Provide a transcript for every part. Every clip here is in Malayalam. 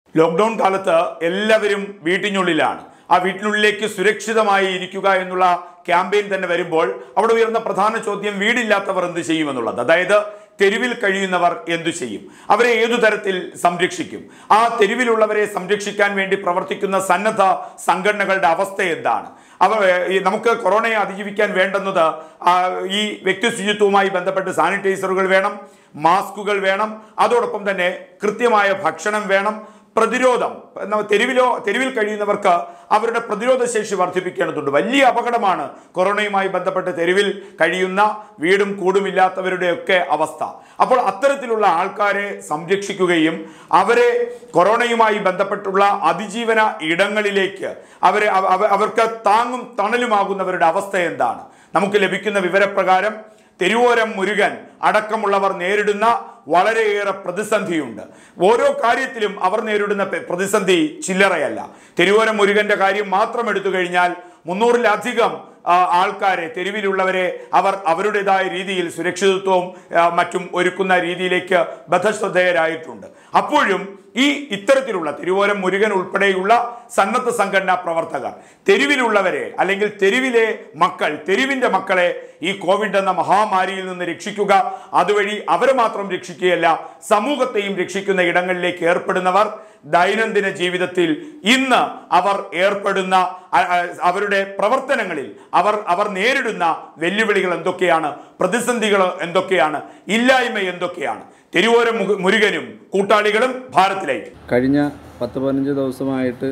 ലോക്ക്ഡൗൺ കാലത്ത് എല്ലാവരും വീട്ടിനുള്ളിലാണ് ആ വീട്ടിനുള്ളിലേക്ക് സുരക്ഷിതമായി ഇരിക്കുക എന്നുള്ള ക്യാമ്പയിൻ തന്നെ വരുമ്പോൾ അവിടെ ഉയർന്ന പ്രധാന ചോദ്യം വീടില്ലാത്തവർ എന്ത് ചെയ്യുമെന്നുള്ളത് അതായത് തെരുവിൽ കഴിയുന്നവർ എന്തു ചെയ്യും അവരെ ഏതു തരത്തിൽ സംരക്ഷിക്കും ആ തെരുവിലുള്ളവരെ സംരക്ഷിക്കാൻ വേണ്ടി പ്രവർത്തിക്കുന്ന സന്നദ്ധ സംഘടനകളുടെ അവസ്ഥ എന്താണ് അവ ഈ നമുക്ക് കൊറോണയെ അതിജീവിക്കാൻ വേണ്ടുന്നത് ആ, ഈ വ്യക്തി ശുചിത്വവുമായി ബന്ധപ്പെട്ട് സാനിറ്റൈസറുകൾ വേണം മാസ്കുകൾ വേണം അതോടൊപ്പം തന്നെ കൃത്യമായ ഭക്ഷണം വേണം പ്രതിരോധം നമ്മ- തെരുവിലോ തെരുവിൽ കഴിയുന്നവർക്ക് അവരുടെ പ്രതിരോധ ശേഷി വർദ്ധിപ്പിക്കേണ്ടതുണ്ട് വലിയ അപകടമാണ് കൊറോണയുമായി ബന്ധപ്പെട്ട് തെരുവിൽ കഴിയുന്ന വീടും കൂടുമില്ലാത്തവരുടെയൊക്കെ അവസ്ഥ അപ്പോൾ അത്തരത്തിലുള്ള ആൾക്കാരെ സംരക്ഷിക്കുകയും അവരെ കൊറോണയുമായി ബന്ധപ്പെട്ടുള്ള അതിജീവന ഇടങ്ങളിലേക്ക് അവരെ അവ- അവ- അവർക്ക് താങ്ങും തണലുമാകുന്നവരുടെ അവസ്ഥ എന്താണ് നമുക്ക് ലഭിക്കുന്ന വിവരപ്രകാരം തെരുവോരം മുരുകൻ അടക്കമുള്ളവർ നേരിടുന്ന വളരെയേറെ പ്രതിസന്ധിയുണ്ട് ഓരോ കാര്യത്തിലും അവർ നേരിടുന്ന പെ- പ്രതിസന്ധി ചില്ലറയല്ല തെരുവോരം മുരുകന്റെ കാര്യം മാത്രം എടുത്തു കഴിഞ്ഞാൽ മുന്നൂറിലധികം ആ, ആൾക്കാരെ തെരുവിലുള്ളവരെ അവർ അവരുടേതായ രീതിയിൽ സുരക്ഷിതത്വവും ആ, മറ്റും ഒരുക്കുന്ന രീതിയിലേക്ക് ബദ്ധശ്രദ്ധേയരായിട്ടുണ്ട് അപ്പോഴും ഈ ഇത്തരത്തിലുള്ള തിരുവോരം മുരുകൻ ഉൾപ്പെടെയുള്ള സന്നദ്ധ സംഘടനാ പ്രവർത്തകർ തെരുവിലുള്ളവരെ അല്ലെങ്കിൽ തെരുവിലെ മക്കൾ തെരുവിന്റെ മക്കളെ ഈ കോവിഡ് എന്ന മഹാമാരിയിൽ നിന്ന് രക്ഷിക്കുക അതുവഴി അവരെ മാത്രം രക്ഷിക്കുകയല്ല സമൂഹത്തെയും രക്ഷിക്കുന്ന ഇടങ്ങളിലേക്ക് ഏർപ്പെടുന്നവർ ദൈനംദിന ജീവിതത്തിൽ ഇന്ന് അവർ ഏർപ്പെടുന്ന അ- അ- അവരുടെ പ്രവർത്തനങ്ങളിൽ അവർ അവർ നേരിടുന്ന വെല്ലുവിളികൾ എന്തൊക്കെയാണ് പ്രതിസന്ധികൾ എന്തൊക്കെയാണ് ഇല്ലായ്മ എന്തൊക്കെയാണ് തെരുവോരം മുക- മുരുകനും കൂട്ടാളികളും ഭാരത്തിലേക്ക് കഴിഞ്ഞ പത്ത് പതിനഞ്ച് ദിവസമായിട്ട്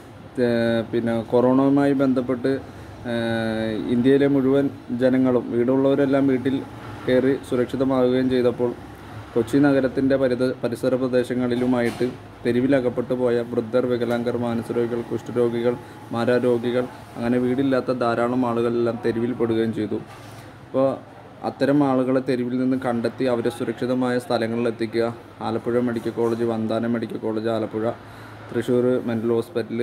ഏർ പിന്നെ കൊറോണയുമായി ബന്ധപ്പെട്ട് ഏർ ഇന്ത്യയിലെ മുഴുവൻ ജനങ്ങളും വീടുള്ളവരെല്ലാം വീട്ടിൽ കയറി സുരക്ഷിതമാവുകയും ചെയ്തപ്പോൾ കൊച്ചി നഗരത്തിൻ്റെ പരിത പരിസര പ്രദേശങ്ങളിലുമായിട്ട് തെരുവിലകപ്പെട്ടു പോയ വൃദ്ധർ വികലാംഗർ മാനസരോഗികൾ കുഷ്ഠരോഗികൾ മാരാരോഗികൾ അങ്ങനെ വീടില്ലാത്ത ധാരാളം ആളുകളെല്ലാം തെരുവിൽ പെടുകയും ചെയ്തു അപ്പോൾ അത്തരം ആളുകളെ തെരുവിൽ നിന്ന് കണ്ടെത്തി അവരെ സുരക്ഷിതമായ സ്ഥലങ്ങളിൽ എത്തിക്കുക Alappuzha medical college Vandanam medical college Alappuzha Thrissur mental hospital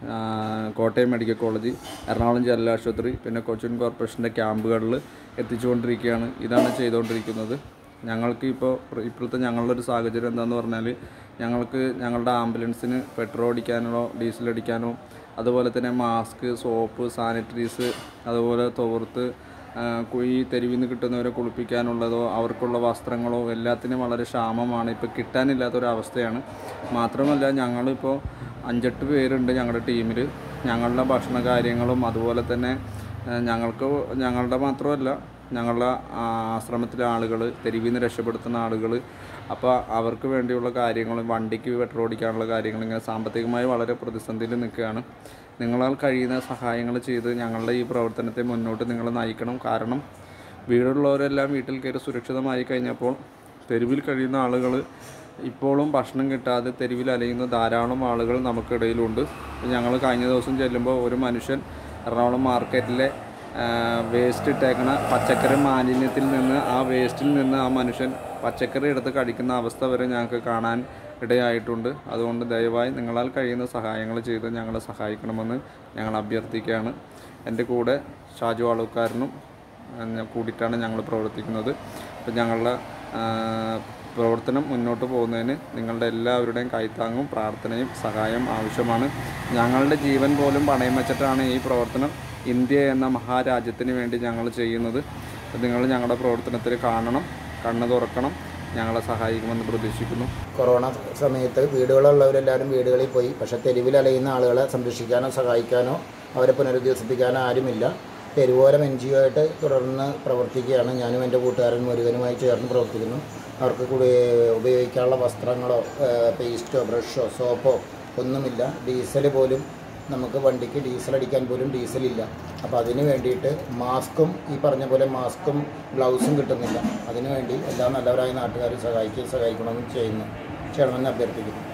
Kottayam medical college Ernakulam ജില്ലാ ആശുപത്രി പിന്നെ കൊച്ചിൻ കോർപ്പറേഷൻ്റെ ക്യാമ്പുകളിൽ എത്തിച്ചുകൊണ്ടിരിക്കുകയാണ് ഇതാണ് ചെയ്തുകൊണ്ടിരിക്കുന്നത് ഞങ്ങൾക്ക് ഇപ്പോൾ ഇപ്പോഴത്തെ ഞങ്ങളുടെ ഒരു സാഹചര്യം എന്താണെന്ന് പറഞ്ഞാൽ ഞങ്ങൾക്ക് ഞങ്ങളുടെ ആംബുലൻസിന് പെട്രോൾ അടിക്കാനോ ഡീസൽ അടിക്കാനോ അതുപോലെ തന്നെ മാസ്ക് സോപ്പ് സാനിറ്ററീസ് അതുപോലെ തോർത്ത് ആ, കു- ഈ തെരുവിൽ നിന്ന് കിട്ടുന്നവരെ കുളിപ്പിക്കാനുള്ളതോ അവർക്കുള്ള വസ്ത്രങ്ങളോ എല്ലാത്തിനും വളരെ ക്ഷാമമാണ് ഇപ്പോൾ കിട്ടാനില്ലാത്തൊരവസ്ഥയാണ് മാത്രമല്ല ഞങ്ങളിപ്പോൾ അഞ്ചെട്ട് പേരുണ്ട് ഞങ്ങളുടെ ടീമിൽ ഞങ്ങളുടെ ഭക്ഷണ കാര്യങ്ങളും അതുപോലെ തന്നെ ആ, ഞങ്ങൾക്ക് ഞങ്ങളുടെ മാത്രമല്ല ഞങ്ങളുടെ ആ, ആശ്രമത്തിലെ ആളുകൾ തെരുവിൽ നിന്ന് രക്ഷപ്പെടുത്തുന്ന ആളുകൾ അപ്പോൾ അവർക്ക് വേണ്ടിയുള്ള കാര്യങ്ങളും വണ്ടിക്ക് പെട്രോൾ ഓടിക്കാനുള്ള കാര്യങ്ങൾ ഇങ്ങനെ സാമ്പത്തികമായി വളരെ പ്രതിസന്ധിയിൽ നിൽക്കുകയാണ് നിങ്ങളാൽ കഴിയുന്ന സഹായങ്ങൾ ചെയ്ത് ഞങ്ങളുടെ ഈ പ്രവർത്തനത്തെ മുന്നോട്ട് നിങ്ങൾ നയിക്കണം കാരണം വീടുള്ളവരെല്ലാം വീട്ടിൽ കയറി സുരക്ഷിതമായി കഴിഞ്ഞപ്പോൾ തെരുവിൽ കഴിയുന്ന ആളുകൾ ഇപ്പോഴും ഭക്ഷണം കിട്ടാതെ തെരുവിൽ അലയുന്ന ധാരാളം ആളുകൾ നമുക്കിടയിലുണ്ട് ഞങ്ങൾ കഴിഞ്ഞ ദിവസം ചെല്ലുമ്പോൾ ഒരു മനുഷ്യൻ എറണാകുളം മാർക്കറ്റിലെ വേസ്റ്റ് ഇട്ടേക്കണ പച്ചക്കറി മാലിന്യത്തിൽ നിന്ന് ആ വേസ്റ്റിൽ നിന്ന് ആ മനുഷ്യൻ പച്ചക്കറി എടുത്ത് കഴിക്കുന്ന അവസ്ഥ വരെ ഞങ്ങൾക്ക് കാണാൻ ഇടയായിട്ടുണ്ട് അതുകൊണ്ട് ദയവായി നിങ്ങളാൽ കഴിയുന്ന സഹായങ്ങൾ ചെയ്ത് ഞങ്ങളെ സഹായിക്കണമെന്ന് ഞങ്ങൾ അഭ്യർത്ഥിക്കുകയാണ് എൻ്റെ കൂടെ ഷാജു ആളുക്കാരനും ആ, കൂടിയിട്ടാണ് ഞങ്ങൾ പ്രവർത്തിക്കുന്നത് അപ്പം ഞങ്ങളുടെ ആ, പ്രവർത്തനം മുന്നോട്ട് പോകുന്നതിന് നിങ്ങളുടെ എല്ലാവരുടെയും കൈത്താങ്ങും പ്രാർത്ഥനയും സഹായം ആവശ്യമാണ് ഞങ്ങളുടെ ജീവൻ പോലും പണയം വെച്ചിട്ടാണ് ഈ പ്രവർത്തനം ഇന്ത്യ എന്ന മഹാരാജ്യത്തിന് വേണ്ടി ഞങ്ങൾ ചെയ്യുന്നത് അപ്പം നിങ്ങൾ ഞങ്ങളുടെ പ്രവർത്തനത്തിൽ കാണണം കണ്ണ് തുറക്കണം ഞങ്ങളെ സഹായിക്കുമെന്ന് പ്രതീക്ഷിക്കുന്നു കൊറോണ സമയത്ത് വീടുകളുള്ളവരെല്ലാവരും വീടുകളിൽ പോയി പക്ഷേ തെരുവിൽ അലയുന്ന ആളുകളെ സംരക്ഷിക്കാനോ സഹായിക്കാനോ അവരെ പുനരധിവസിപ്പിക്കാനോ ആരുമില്ല തെരുവോരം എൻ ജി ഒ ആയിട്ട് തുടർന്ന് പ്രവർത്തിക്കുകയാണ് ഞാനും എൻ്റെ കൂട്ടുകാരൻ മുരുകനുമായി ചേർന്ന് പ്രവർത്തിക്കുന്നു അവർക്ക് കൂടി ഉപയോഗിക്കാനുള്ള വസ്ത്രങ്ങളോ ഏഹ്, പേസ്റ്റോ ബ്രഷോ സോപ്പോ ഒന്നുമില്ല ഡീസൽ പോലും നമുക്ക് വണ്ടിക്ക് ഡീസൽ അടിക്കാൻ പോലും ഡീസലില്ല അപ്പോൾ അതിന് വേണ്ടിയിട്ട് മാസ്കും ഈ പറഞ്ഞ പോലെ മാസ്കും ഗ്ലൗസും കിട്ടുന്നില്ല അതിനുവേണ്ടി എല്ലാ നല്ലവരായ നാട്ടുകാരും സഹായിക്കുകയും സഹായിക്കണമെന്ന് ചെയ്യുന്നു ചെയ്യണമെന്ന് അഭ്യർത്ഥിക്കുന്നു